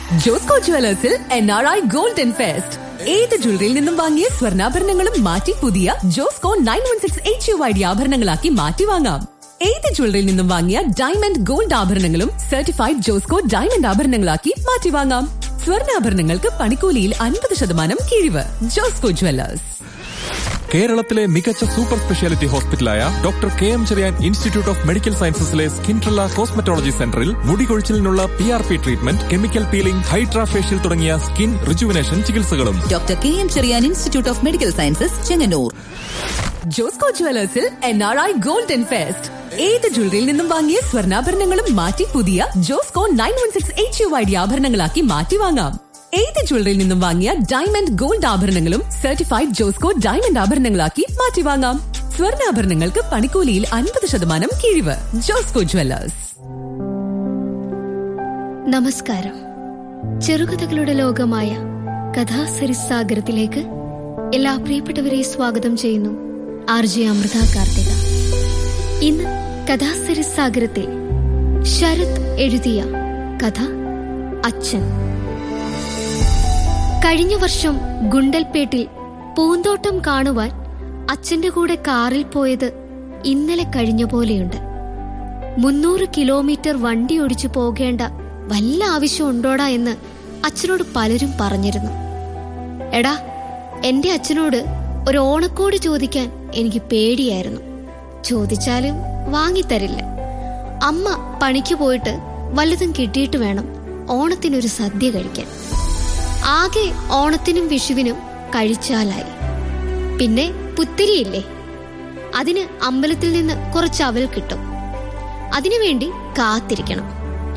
ജോസ്കോ ജുവലേഴ്സിൽ N R I golden fest ഏത് ജ്വല്ലറിയിൽ നിന്നും വാങ്ങിയ സ്വർണ്ണാഭരണങ്ങളും മാറ്റി പുതിയ Josco nine one six H U I D ആഭരണങ്ങളാക്കി മാറ്റി വാങ്ങാം ഏത് ജ്വല്ലറിയിൽ നിന്നും വാങ്ങിയ ഡയമണ്ട് ഗോൾഡ് ആഭരണങ്ങളും സർട്ടിഫൈഡ് ജോസ്കോ ഡയമണ്ട് ആഭരണങ്ങളാക്കി മാറ്റി വാങ്ങാം സ്വർണ്ണാഭരണങ്ങൾക്ക് പണിക്കൂലിയിൽ അൻപത് ശതമാനം കിഴിവ് ജോസ്കോ ജുവലേഴ്സ് കേരളത്തിലെ മികച്ച സൂപ്പർ സ്പെഷ്യാലിറ്റി ഹോസ്പിറ്റലായ doctor K M Cherian institute of medical സയൻസസിലെ സ്കിൻട്രല്ല കോസ്മെറ്റോളജി സെന്ററിൽ മുടി കൊഴിച്ചിലിനുള്ള P R P treatment chemical peeling hydra facial തുടങ്ങിയ സ്കിൻ റിജുവിനേഷൻ ചികിത്സകളും doctor K M Cherian institute of medical sciences Chengannur Josco ജുവലേഴ്സിൽ N R I golden fest ഏത് ജ്വല്ലറിയിൽ നിന്നും വാങ്ങിയ സ്വർണ്ണാഭരണങ്ങളും മാറ്റി പുതിയ Josco nine one six H U I D ആഭരണങ്ങളാക്കി മാറ്റി വാങ്ങാം ഏത് ജ്വല്ലറിയിൽ നിന്നും വാങ്ങിയ ഡയമണ്ട് ഗോൾഡ് ആഭരണങ്ങളും സർട്ടിഫൈഡ് ജോസ്കോ ഡയമണ്ട് ആഭരണങ്ങളാക്കി മാറ്റി വാങ്ങാം സ്വർണ്ണാഭരണങ്ങൾക്ക് പണിക്കൂലിയിൽ അൻപത് ശതമാനം കിഴിവ് ജോസ്കോ ജുവലേഴ്സ് നമസ്കാരം ചെറുകഥകളുടെ ലോകമായ കഥാസരിസാഗരത്തിലേക്ക് എല്ലാ പ്രിയപ്പെട്ടവരെ സ്വാഗതം ചെയ്യുന്നു ആർ ജെ അമൃത കാർത്തിക ഇന്ന് കഥാസരിസാഗരത്തിൽ ശരത് എഴുതിയ കഥ അച്ഛൻ കഴിഞ്ഞ വർഷം ഗുണ്ടൽപേട്ടിൽ പൂന്തോട്ടം കാണുവാൻ അച്ഛന്റെ കൂടെ കാറിൽ പോയത് ഇന്നലെ കഴിഞ്ഞ പോലെയുണ്ട് മുന്നൂറ് കിലോമീറ്റർ വണ്ടി ഓടിച്ചു പോകേണ്ട വല്ല ആവശ്യം ഉണ്ടോടാ എന്ന് അച്ഛനോട് പലരും പറഞ്ഞിരുന്നു എടാ എന്റെ അച്ഛനോട് ഒരു ഓണക്കോടി ചോദിക്കാൻ എനിക്ക് പേടിയായിരുന്നു ചോദിച്ചാലും വാങ്ങിത്തരില്ല അമ്മ പണിക്ക് പോയിട്ട് വല്ലതും കിട്ടിയിട്ട് വേണം ഓണത്തിനൊരു സദ്യ കഴിക്കാൻ ആകെ ഓണത്തിനും വിഷുവിനും കഴിച്ചാലായി പിന്നെ പുത്തിരിയില്ലേ അതിന് അമ്പലത്തിൽ നിന്ന് കുറച്ച് അവൽ കിട്ടും അതിനുവേണ്ടി കാത്തിരിക്കണം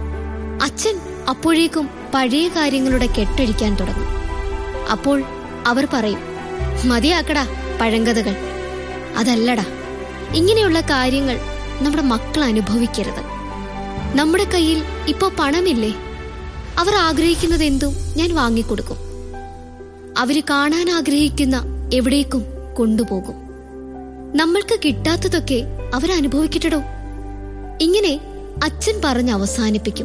അച്ഛൻ അപ്പോഴേക്കും പഴയ കാര്യങ്ങളുടെ കെട്ടഴിക്കാൻ തുടങ്ങും അപ്പോൾ അവർ പറയും മതിയാക്കടാ പഴങ്കഥകൾ അതല്ലടാ ഇങ്ങനെയുള്ള കാര്യങ്ങൾ നമ്മുടെ മക്കൾ അനുഭവിക്കരുത് നമ്മുടെ കയ്യിൽ ഇപ്പോ പണമില്ലേ അവർ ആഗ്രഹിക്കുന്നത് എന്തും ഞാൻ വാങ്ങിക്കൊടുക്കും അവര് കാണാൻ ആഗ്രഹിക്കുന്ന എവിടേക്കും കൊണ്ടുപോകും നമ്മൾക്ക് കിട്ടാത്തതൊക്കെ അവരനുഭവിക്കട്ടടോ ഇങ്ങനെ അച്ഛൻ പറഞ്ഞ് അവസാനിപ്പിക്കും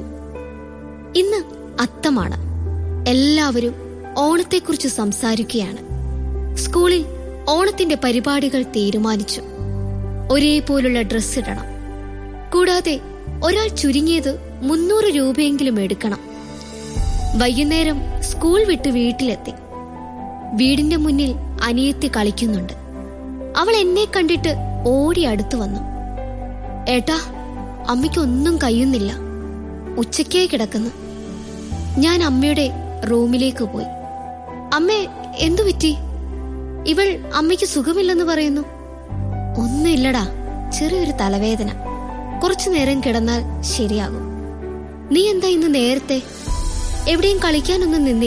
ഇന്ന് അത്തമാണ് എല്ലാവരും ഓണത്തെക്കുറിച്ച് സംസാരിക്കുകയാണ് സ്കൂളിൽ ഓണത്തിന്റെ പരിപാടികൾ തീരുമാനിച്ചു ഒരേപോലുള്ള ഡ്രസ് ഇടണം കൂടാതെ ഒരാൾ ചുരുങ്ങിയത് മുന്നൂറ് രൂപയെങ്കിലും എടുക്കണം വൈകുന്നേരം സ്കൂൾ വിട്ട് വീട്ടിലെത്തി വീടിന്റെ മുന്നിൽ അനിയത്തി കളിക്കുന്നുണ്ട് അവൾ എന്നെ കണ്ടിട്ട് ഓടി അടുത്തു വന്നു ഏട്ടാ അമ്മയ്ക്കൊന്നും കഴിയുന്നില്ല ഉച്ചക്കേ കിടക്കുന്നു ഞാൻ അമ്മയുടെ റൂമിലേക്ക് പോയി അമ്മേ എന്തു പറ്റി ഇവൾ അമ്മയ്ക്ക് സുഖമില്ലെന്ന് പറയുന്നു ഒന്നുമില്ലടാ ചെറിയൊരു തലവേദന കുറച്ചു നേരം കിടന്നാൽ ശരിയാകും നീ എന്താ ഇന്ന് നേരത്തെ എവിടെയും കളിക്കാനൊന്നും നിന്നില്ല